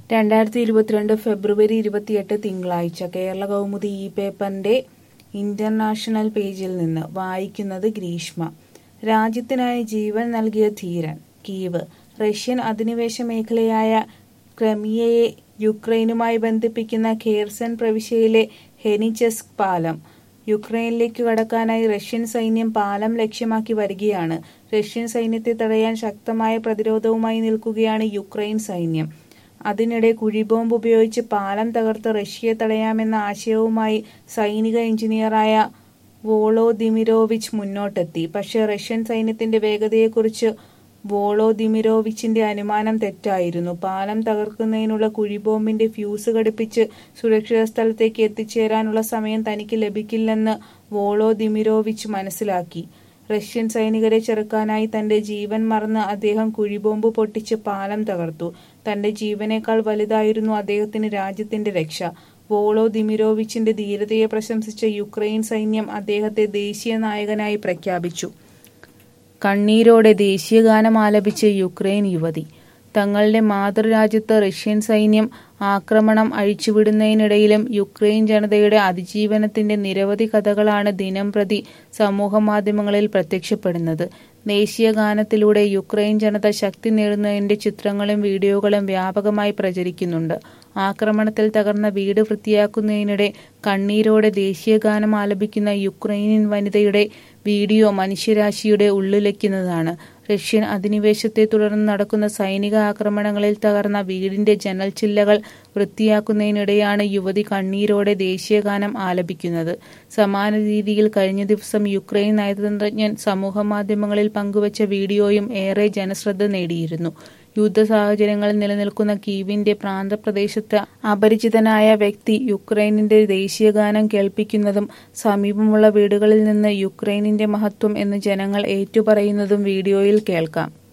രണ്ടായിരത്തി ഇരുപത്തിരണ്ട് ഫെബ്രുവരി ഇരുപത്തിയെട്ട് തിങ്കളാഴ്ച കേരള കൗമുദി ഈ പേപ്പറിന്റെ ഇന്റർനാഷണൽ പേജിൽ നിന്ന് വായിക്കുന്നത് ഗ്രീഷ്മ രാജ്യത്തിനായി ജീവൻ നൽകിയ ധീരൻ കീവ് റഷ്യൻ അധിനിവേശ മേഖലയായ ക്രമിയയെ യുക്രൈനുമായി ബന്ധിപ്പിക്കുന്ന ഖേർസൺ പ്രവിശ്യയിലെ ഹെനിചെസ്ക് പാലം യുക്രൈനിലേക്ക് കടക്കാനായി റഷ്യൻ സൈന്യം പാലം ലക്ഷ്യമാക്കി വരികയാണ് റഷ്യൻ സൈന്യത്തെ തടയാൻ ശക്തമായ പ്രതിരോധവുമായി നിൽക്കുകയാണ് യുക്രൈൻ സൈന്യം അതിനിടെ കുഴിബോംബ് ഉപയോഗിച്ച് പാലം തകർത്ത് റഷ്യയെ തടയാമെന്ന ആശയവുമായി സൈനിക എഞ്ചിനീയറായ വോളോദിമിരോവിച്ച് മുന്നോട്ടെത്തി പക്ഷേ റഷ്യൻ സൈന്യത്തിന്റെ വേഗതയെക്കുറിച്ച് വോളോദിമിരോവിച്ചിന്റെ അനുമാനം തെറ്റായിരുന്നു പാലം തകർക്കുന്നതിനുള്ള കുഴിബോംബിന്റെ ഫ്യൂസ് ഘടിപ്പിച്ച് സുരക്ഷിത സ്ഥലത്തേക്ക് എത്തിച്ചേരാനുള്ള സമയം തനിക്ക് ലഭിക്കില്ലെന്ന് വോളോദിമിരോവിച്ച് മനസ്സിലാക്കി റഷ്യൻ സൈനികരെ ചെറുക്കാനായി തന്റെ ജീവൻ മറന്ന് അദ്ദേഹം കുഴിബോംബ് പൊട്ടിച്ച് പാലം തകർത്തു തന്റെ ജീവനേക്കാൾ വലുതായിരുന്നു അദ്ദേഹത്തിന് രാജ്യത്തിന്റെ രക്ഷ വോളോ ദിമിരോവിച്ചിന്റെ ധീരതയെ പ്രശംസിച്ച യുക്രൈൻ സൈന്യം അദ്ദേഹത്തെ ദേശീയ നായകനായി പ്രഖ്യാപിച്ചു കണ്ണീരോടെ ദേശീയഗാനം ആലപിച്ച് യുക്രൈൻ യുവതി തങ്ങളുടെ മാതൃരാജ്യത്ത് റഷ്യൻ സൈന്യം ആക്രമണം അഴിച്ചുവിടുന്നതിനിടയിലും യുക്രൈൻ ജനതയുടെ അതിജീവനത്തിന്റെ നിരവധി കഥകളാണ് ദിനംപ്രതി സമൂഹമാധ്യമങ്ങളിൽ പ്രത്യക്ഷപ്പെടുന്നത് ദേശീയ ഗാനത്തിലൂടെ യുക്രൈൻ ജനത ശക്തി നേടുന്നതിന്റെ ചിത്രങ്ങളും വീഡിയോകളും വ്യാപകമായി പ്രചരിക്കുന്നുണ്ട് ആക്രമണത്തിൽ തകർന്ന വീട് വൃത്തിയാക്കുന്നതിനിടെ കണ്ണീരോടെ ദേശീയ ഗാനം ആലപിക്കുന്ന യുക്രൈനിയൻ വനിതയുടെ വീഡിയോ മനുഷ്യരാശിയുടെ ഉള്ളിലെക്കുന്നതാണ് റഷ്യൻ അധിനിവേശത്തെ തുടർന്ന് നടക്കുന്ന സൈനിക ആക്രമണങ്ങളിൽ തകർന്ന വീടിന്റെ ജനൽ ചില്ലകൾ വൃത്തിയാക്കുന്നതിനിടെയാണ് യുവതി കണ്ണീരോടെ ദേശീയഗാനം ആലപിക്കുന്നത് സമാന രീതിയിൽ കഴിഞ്ഞ ദിവസം യുക്രൈൻ നയതന്ത്രജ്ഞൻ സമൂഹമാധ്യമങ്ങളിൽ പങ്കുവച്ച വീഡിയോയും ഏറെ ജനശ്രദ്ധ നേടിയിരുന്നു യുദ്ധ സാഹചര്യങ്ങളിൽ നിലനിൽക്കുന്ന കീവിന്റെ പ്രാന്തപ്രദേശത്ത് അപരിചിതനായ വ്യക്തി യുക്രൈനിന്റെ ദേശീയഗാനം കേൾപ്പിക്കുന്നതും സമീപമുള്ള വീടുകളിൽ നിന്ന് യുക്രൈനിന്റെ മഹത്വം എന്ന് ജനങ്ങൾ ഏറ്റുപറയുന്നതും വീഡിയോയിൽ കേൾക്കാം